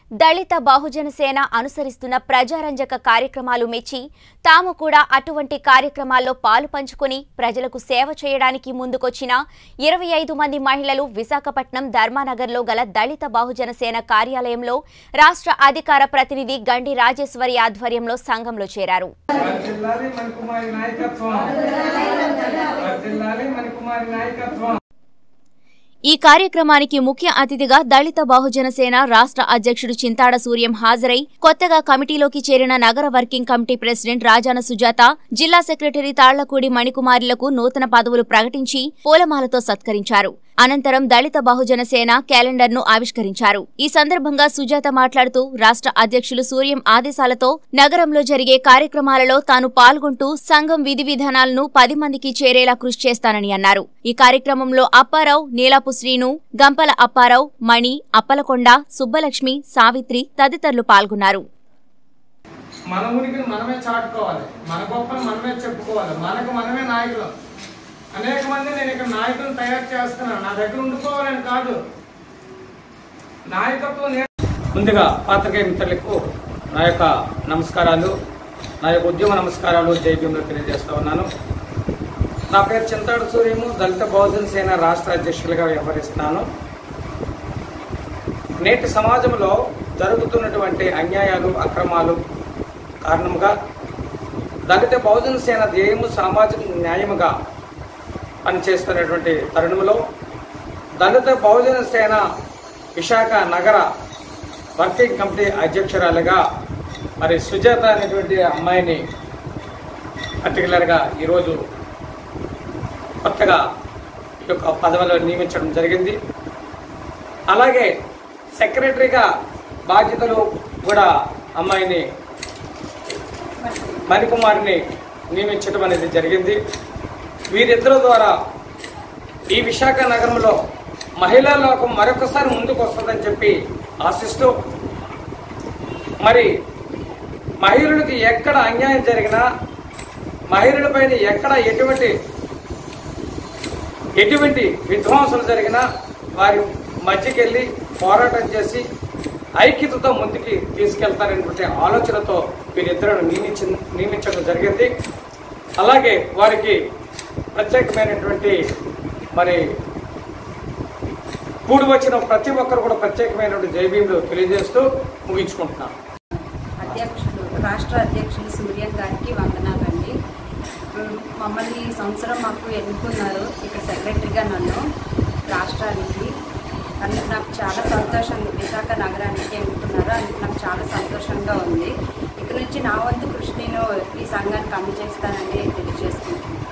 దళిత బహుజన సేన అనుసరిస్తున్న ప్రజారంజక కార్యక్రమాలు మెచ్చి తాము కూడా అటువంటి కార్యక్రమాల్లో పాలు పంచుకుని ప్రజలకు సేవ చేయడానికి ముందుకొచ్చిన ఇరవై ఐదు మంది మహిళలు విశాఖపట్నం ధర్మానగర్లో గల దళిత బహుజన సేన కార్యాలయంలో రాష్ట్ర అధికార ప్రతినిధి గండి రాజేశ్వరి ఆధ్వర్యంలో సంఘంలో చేరారు వర్ధిల్లాలి మణికుమారి నాయకత్వం వర్ధిల్లాలి మణికుమారి నాయకత్వం ఈ కార్యక్రమానికి ముఖ్య అతిథిగా దళిత బహుజన సేన రాష్ట్ర అధ్యక్షుడు చింతాడ సూర్యం హాజరై కొత్తగా కమిటీలోకి చేరిన నగర working committee president Rajana Sujatha జిల్లా సెక్రటరీ తాళ్లకూడి మణికుమారులకు నూతన పదవులు ప్రకటించి పూలమాలతో సత్కరించారు అనంతరం దళిత బహుజన సేన క్యాలెండర్ ను ఆవిష్కరించారు ఈ సందర్భంగా సుజాత మాట్లాడుతూ రాష్ట్ర అధ్యక్షులు సూర్యం ఆదేశాలతో నగరంలో జరిగే కార్యక్రమాలలో తాను పాల్గొంటూ సంఘం విధి విధానాలను పది మందికి చేరేలా కృషి చేస్తానని అన్నారు ఈ కార్యక్రమంలో అప్పారావు నీలాపు శ్రీను గంపల అప్పారావు మణి అప్పలకొండ సుబ్బలక్ష్మి సావిత్రి తదితరులు పాల్గొన్నారు మన ఉనికిని మనమే చాటుకోవాలి మన గొప్పను మనమే చెప్పుకోవాలి మనకు మనమే నాయకులు అనేక మంది నేను ఇక్కడ నాయకులను తయారు చేస్తున్నాను నా దగ్గర ఉండిపోవాలని కాదు నాయకత్వం నే- ముందుగా పాత్రికేయ మిత్రులకు నా యొక్క నమస్కారాలు నా యొక్క ఉద్యమ నమస్కారాలు జైభీంలో తెలియజేస్తా ఉన్నాను నా పేరు చింతాడు సూర్యము దళిత బహుజన సేన రాష్ట్ర అధ్యక్షులుగా వ్యవహరిస్తున్నాను నేటి సమాజంలో జరుగుతున్నటువంటి అన్యాయాలు అక్రమాలు కారణముగా దళిత బహుజన సేన ధ్యేయము సామాజిక న్యాయముగా పనిచేస్తున్నటువంటి తరుణంలో దళిత బహుజన సేన విశాఖ నగర వర్కింగ్ కమిటీ అధ్యక్షురాలుగా మరి సుజాత అనేటువంటి అమ్మాయిని పర్టికులర్గా ఈరోజు కొత్తగా ఈ యొక్క పదవిలో నియమించడం జరిగింది అలాగే సెక్రటరీగా బాధ్యతలు కూడా అమ్మాయిని మణికుమారిని నియమించడం అనేది జరిగింది వీరిద్దరి ద్వారా ఈ విశాఖ నగరంలో మహిళా లోకం మరొకసారి ముందుకు వస్తుందని చెప్పి ఆశిస్తూ మరి మహిళలకు ఎక్కడ అన్యాయం జరిగినా మహిళలపైన ఎక్కడ ఎటువంటి ఎటువంటి విధ్వంసాలు జరిగినా వారి మధ్యకెళ్ళి పోరాటం చేసి ఐక్యతతో ముందుకి తీసుకెళ్తారనేటువంటి ఆలోచనతో వీరిద్దరూ నియమించి నియమించడం జరిగింది అలాగే వారికి ప్రత్యేకమైనటువంటి మరి కూడి వచ్చిన ప్రతి ఒక్కరు కూడా ప్రత్యేకమైనటువంటి జైబీంలు తెలియజేస్తూ ముగించుకుంటున్నాను అధ్యక్షులు రాష్ట్ర అధ్యక్షులు సూర్యం గారికి వందనాలండి ఉమ్, మమ్మల్ని ఈ సంవత్సరం మాకు ఎన్నుకున్నారు ఇక్కడ సెక్రటరీగా నన్ను రాష్ట్రానికి అందుకు నాకు చాలా సంతోషంగా విశాఖ నగరానికి ఎన్నుకున్నారు అందుకు నాకు చాలా సంతోషంగా ఉంది ఇక్కడ నుంచి నా వంతు కృషి నేను ఈ సంఘానికి అందజేస్తానని తెలియజేసుకుంటున్నాను